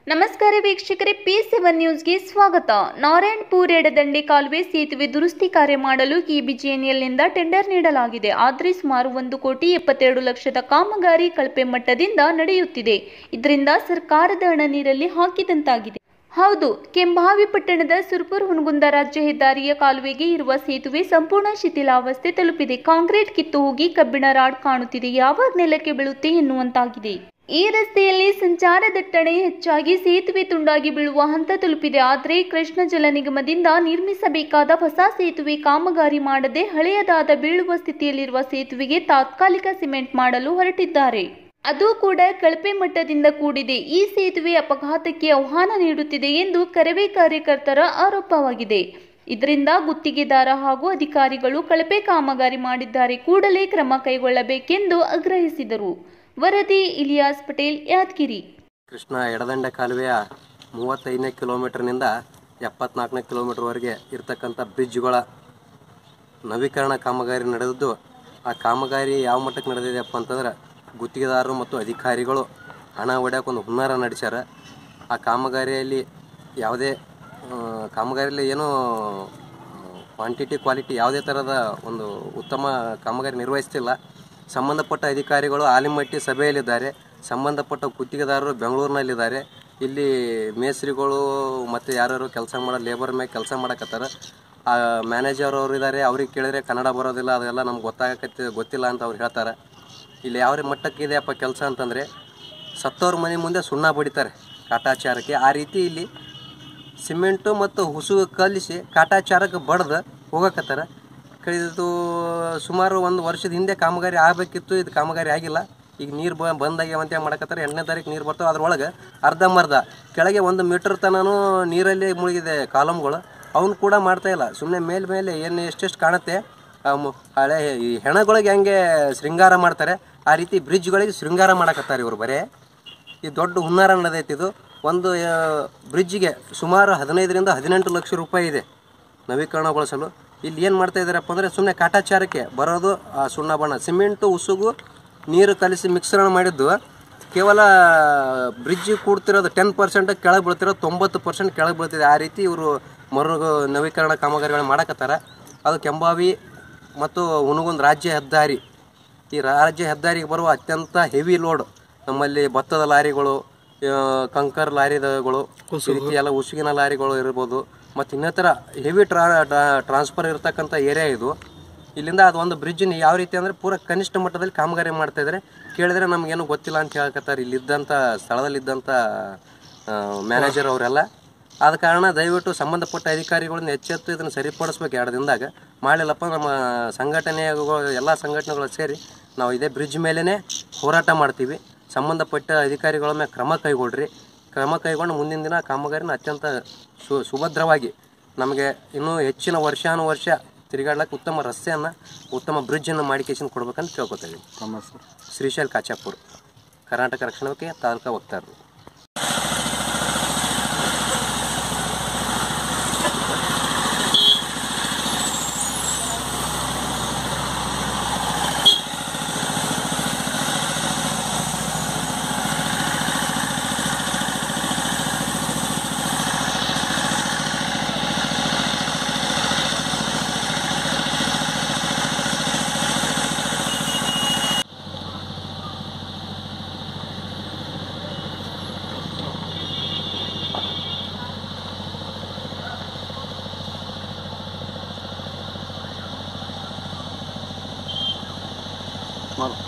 ನಮಸ್ಕಾರ ವೀಕ್ಷಕರೇ P seven ನ್ಯೂಸ್ಗೆ ಸ್ವಾಗತ ನಾರಾಯಣಪುರ ಎಡದಂಡೆ ಕಾಲುವೆ ಸೇತುವೆ ದುರಸ್ತಿ ಕಾರ್ಯ ಮಾಡಲು ಕೆಬಿಜಿಎನ್ಎಲ್ನಿಂದ ಟೆಂಡರ್ ನೀಡಲಾಗಿದೆ ಆದರೆ ಸುಮಾರು ಒಂದು ಕೋಟಿ ಎಪ್ಪತ್ತೆರಡು ಲಕ್ಷದ ಕಾಮಗಾರಿ ಕಳಪೆ ಮಟ್ಟದಿಂದ ನಡೆಯುತ್ತಿದೆ ಇದರಿಂದ ಸರ್ಕಾರದ ಹಣ ನೀರಲ್ಲಿ ಹಾಕಿದಂತಾಗಿದೆ ಹೌದು ಕೆಂಭಾವಿ ಪಟ್ಟಣದ ಸುರ್ಪುರ್ ಹುನಗುಂದ ರಾಜ್ಯ ಹೆದ್ದಾರಿಯ ಕಾಲುವೆಗೆ ಇರುವ ಸೇತುವೆ ಸಂಪೂರ್ಣ ಶಿಥಿಲಾವಸ್ಥೆ ತಲುಪಿದೆ ಕಾಂಕ್ರೀಟ್ ಕಿತ್ತು ಹೋಗಿ ಕಬ್ಬಿಣ ರಾಡ್ ಕಾಣುತ್ತಿದೆ ಯಾವಾಗ ನೆಲಕ್ಕೆ ಬೀಳುತ್ತೆ ಎನ್ನುವಂತಾಗಿದೆ ಈ ರಸ್ತೆಯಲ್ಲಿ ಸಂಚಾರ ದಟ್ಟಣೆ ಹೆಚ್ಚಾಗಿ ಸೇತುವೆ ತುಂಡಾಗಿ ಬೀಳುವ ಹಂತ ತಲುಪಿದೆ ಆದರೆ ಕೃಷ್ಣ ಜಲ ನಿಗಮದಿಂದ ನಿರ್ಮಿಸಬೇಕಾದ ಹೊಸ ಸೇತುವೆ ಕಾಮಗಾರಿ ಮಾಡದೆ ಹಳೆಯದಾದ ಬೀಳುವ ಸ್ಥಿತಿಯಲ್ಲಿರುವ ಸೇತುವೆಗೆ ತಾತ್ಕಾಲಿಕ ಸಿಮೆಂಟ್ ಮಾಡಲು ಹೊರಟಿದ್ದಾರೆ ಅದು ಕೂಡ ಕಳಪೆ ಮಟ್ಟದಿಂದ ಕೂಡಿದೆ ಈ ಸೇತುವೆ ಅಪಘಾತಕ್ಕೆ ಆಹ್ವಾನ ನೀಡುತ್ತಿದೆ ಎಂದು ಕರವೇ ಕಾರ್ಯಕರ್ತರ ಆರೋಪವಾಗಿದೆ ಇದರಿಂದ ಗುತ್ತಿಗೆದಾರ ಹಾಗೂ ಅಧಿಕಾರಿಗಳು ಕಳಪೆ ಕಾಮಗಾರಿ ಮಾಡಿದ್ದಾರೆ ಕೂಡಲೇ ಕ್ರಮ ಕೈಗೊಳ್ಳಬೇಕೆಂದು ಆಗ್ರಹಿಸಿದರು ವರದಿ ಇಲಿಯಾಸ್ ಪಟೇಲ್ ಯಾದಗಿರಿ ಕೃಷ್ಣ ಎಡದಂಡೆ ಕಾಲುವೆಯ ಮೂವತ್ತೈದನೇ ಕಿಲೋಮೀಟರ್ನಿಂದ ಎಪ್ಪತ್ನಾಲ್ಕನೇ ಕಿಲೋಮೀಟರ್ವರೆಗೆ ಇರ್ತಕ್ಕಂಥ ಬ್ರಿಡ್ಜ್ಗಳ ನವೀಕರಣ ಕಾಮಗಾರಿ ನಡೆದಿದ್ದು ಆ ಕಾಮಗಾರಿ ಯಾವ ಮಟ್ಟಕ್ಕೆ ನಡೆದಿದೆಯಪ್ಪ ಅಂತಂದ್ರೆ ಗುತ್ತಿಗೆದಾರರು ಮತ್ತು ಅಧಿಕಾರಿಗಳು ಹಣ ಹೊಡ್ಯಕ್ಕೆ ಒಂದು ಹುನ್ನಾರ ನಡೆಸ್ಯಾರ ಆ ಕಾಮಗಾರಿಯಲ್ಲಿ ಯಾವುದೇ ಆ, ಕಾಮಗಾರಿಯಲ್ಲಿ ಏನೂ ಕ್ವಾಂಟಿಟಿ ಕ್ವಾಲಿಟಿ ಯಾವುದೇ ಥರದ ಒಂದು ಉತ್ತಮ ಕಾಮಗಾರಿ ನಿರ್ವಹಿಸ್ತಿಲ್ಲ ಸಂಬಂಧಪಟ್ಟ ಅಧಿಕಾರಿಗಳು ಆಲಿಮಟ್ಟಿ ಸಭೆಯಲ್ಲಿದ್ದಾರೆ ಸಂಬಂಧಪಟ್ಟ ಗುತ್ತಿಗೆದಾರರು ಬೆಂಗಳೂರಿನಲ್ಲಿದ್ದಾರೆ ಇಲ್ಲಿ ಮೇಸ್ತ್ರಿಗಳು ಮತ್ತು ಯಾರ್ಯಾರು ಕೆಲಸ ಮಾಡೋ ಲೇಬರ್ ಮೇಲೆ ಕೆಲಸ ಮಾಡಕತ್ತಾರ ಆ ಮ್ಯಾನೇಜರ್ ಅವರು ಇದ್ದಾರೆ ಅವ್ರಿಗೆ ಕೇಳಿದ್ರೆ ಕನ್ನಡ ಬರೋದಿಲ್ಲ ಅದೆಲ್ಲ ನಮ್ಗೆ ಗೊತ್ತಾಗಕತ್ತಿ ಗೊತ್ತಿಲ್ಲ ಅಂತ ಅವ್ರು ಹೇಳ್ತಾರೆ ಇಲ್ಲಿ ಯಾವ ಮಟ್ಟಕ್ಕೆ ಇದೆಯಪ್ಪ ಕೆಲಸ ಅಂತಂದರೆ ಸತ್ತವ್ರ ಮನೆ ಮುಂದೆ ಸುಣ್ಣ ಬಡಿತಾರೆ ಕಾಟಾಚಾರಕ್ಕೆ ಆ ರೀತಿ ಇಲ್ಲಿ ಸಿಮೆಂಟು ಮತ್ತು ಹುಸುಗು ಕಲಿಸಿ ಕಾಟಾಚಾರಕ್ಕೆ ಬಡ್ದು ಹೋಗಕತ್ತಾರ ಕಳೆದು ಸುಮಾರು ಒಂದು ವರ್ಷದ ಹಿಂದೆ ಕಾಮಗಾರಿ ಆಗಬೇಕಿತ್ತು ಇದು ಕಾಮಗಾರಿ ಆಗಿಲ್ಲ ಈಗ ನೀರು ಬ ಬಂದಾಗ್ಯಾವಂತ ಮಾಡಕತ್ತಾರೆ ಎಂಟನೇ ತಾರೀಕು ನೀರು ಬರ್ತಾವೆ ಅದ್ರೊಳಗೆ ಅರ್ಧಂಬರ್ಧ ಕೆಳಗೆ ಒಂದು ಮೀಟರ್ ತನೂ ನೀರಲ್ಲಿ ಮುಳುಗಿದೆ ಕಾಲಮ್ಗಳು ಅವನು ಕೂಡ ಮಾಡ್ತಾ ಇಲ್ಲ ಸುಮ್ಮನೆ ಮೇಲೆ ಮೇಲೆ ಏನು ಎಷ್ಟೆಷ್ಟು ಕಾಣುತ್ತೆ ಆ ಮು- ಹಳೆ ಈ ಹೆಣಗಳಿಗೆ ಹೆಂಗೆ ಶೃಂಗಾರ ಮಾಡ್ತಾರೆ ಆ ರೀತಿ ಬ್ರಿಡ್ಜ್ಗಳಿಗೆ ಶೃಂಗಾರ ಮಾಡಕತ್ತಾರೆ ಇವರು ಬರೇ ಈ ದೊಡ್ಡ ಹುನ್ನಾರ ನಡೆದೈತಿ ಇದು ಒಂದು ಆ, ಬ್ರಿಡ್ಜಿಗೆ ಸುಮಾರು ಹದಿನೈದರಿಂದ ಹದಿನೆಂಟು ಲಕ್ಷ ರೂಪಾಯಿ ಇದೆ ನವೀಕರಣಗೊಳಿಸಲು ಇಲ್ಲಿ ಏನು ಮಾಡ್ತಾ ಇದ್ದಾರಪ್ಪ ಅಂದರೆ ಸುಮ್ಮನೆ ಕಾಟಾಚಾರಕ್ಕೆ ಬರೋದು ಆ ಸುಣ್ಣ ಬಣ್ಣ ಸಿಮೆಂಟು ಉಸುಗು ನೀರು ಕಲಿಸಿ ಮಿಶ್ರಣ ಮಾಡಿದ್ದು ಕೇವಲ ಬ್ರಿಡ್ಜ್ ಕೂಡ್ತಿರೋದು ಟೆನ್ ಪರ್ಸೆಂಟ್ ಕೆಳಗೆ ಬೀಳ್ತಿರೋದು ತೊಂಬತ್ತು ಪರ್ಸೆಂಟ್ ಕೆಳಗೆ ಬೀಳ್ತಿದೆ ಆ ರೀತಿ ಇವರು ಮರು ನವೀಕರಣ ಕಾಮಗಾರಿಗಳು ಮಾಡಕತ್ತಾರ ಅದು ಕೆಂಬಾವಿ ಮತ್ತು ಹುನಗುಂದ್ ರಾಜ್ಯ ಹೆದ್ದಾರಿ ಈ ರಾಜ್ಯ ಹೆದ್ದಾರಿಗೆ ಬರುವ ಅತ್ಯಂತ ಹೆವಿ ಲೋಡ್ ನಮ್ಮಲ್ಲಿ ಭತ್ತದ ಲಾರಿಗಳು ಆ, ಕಂಕರ್ ಲಾರಿಗಳು ಈ ರೀತಿ ಎಲ್ಲ ಉಸುಗಿನ ಲಾರಿಗಳು ಇರ್ಬೋದು ಮತ್ತು ಇನ್ನಿತರ ಹೆವಿ ಟ್ರಾ ಟ್ರಾನ್ಸ್ಫರ್ ಇರತಕ್ಕಂಥ ಏರಿಯಾ ಇದು ಇಲ್ಲಿಂದ ಅದು ಒಂದು ಬ್ರಿಡ್ಜ್ನ ಯಾವ ರೀತಿ ಅಂದರೆ ಪೂರ ಕನಿಷ್ಠ ಮಟ್ಟದಲ್ಲಿ ಕಾಮಗಾರಿ ಮಾಡ್ತಾ ಇದ್ದಾರೆ ಕೇಳಿದ್ರೆ ನಮಗೇನು ಗೊತ್ತಿಲ್ಲ ಅಂತ ಹೇಳ್ಕತ್ತಾರೆ ಇಲ್ಲಿದ್ದಂಥ ಸ್ಥಳದಲ್ಲಿದ್ದಂಥ ಮ್ಯಾನೇಜರ್ ಅವರೆಲ್ಲ ಆದ ಕಾರಣ ದಯವಿಟ್ಟು ಸಂಬಂಧಪಟ್ಟ ಅಧಿಕಾರಿಗಳನ್ನ ಎಚ್ಚೆತ್ತು ಇದನ್ನು ಸರಿಪಡಿಸ್ಬೇಕು ಎರಡು ದಿನದಾಗ ಮಾಡಲಿಲ್ಲಪ್ಪ ನಮ್ಮ ಸಂಘಟನೆಗಳು ಎಲ್ಲ ಸಂಘಟನೆಗಳು ಸೇರಿ ನಾವು ಇದೇ ಬ್ರಿಡ್ಜ್ ಮೇಲೇ ಹೋರಾಟ ಮಾಡ್ತೀವಿ ಸಂಬಂಧಪಟ್ಟ ಅಧಿಕಾರಿಗಳ ಮೇಲೆ ಕ್ರಮ ಕೈಗೊಳ್ರಿ ಕ್ರಮ ಕೈಗೊಂಡು ಮುಂದಿನ ದಿನ ಕಾಮಗಾರಿನ ಅತ್ಯಂತ ಸು ಸುಭದ್ರವಾಗಿ ನಮಗೆ ಇನ್ನೂ ಹೆಚ್ಚಿನ ವರ್ಷಾನುವರ್ಷ ತಿರುಗಾಡ್ಲಿಕ್ಕೆ ಉತ್ತಮ ರಸ್ತೆಯನ್ನು ಉತ್ತಮ ಬ್ರಿಡ್ಜನ್ನು ಮಾಡಿಕೇಶನ್ ಕೊಡ್ಬೇಕಂತ ಕೇಳ್ಕೊತಾ ಇದ್ದೀವಿ ಶ್ರೀಶೈಲ್ ಕಾಚಾಪುರ್ ಕರ್ನಾಟಕ ರಕ್ಷಣೆಗೆ ತಾಲೂಕಾ ವಕ್ತಾರರು ಮಾಡು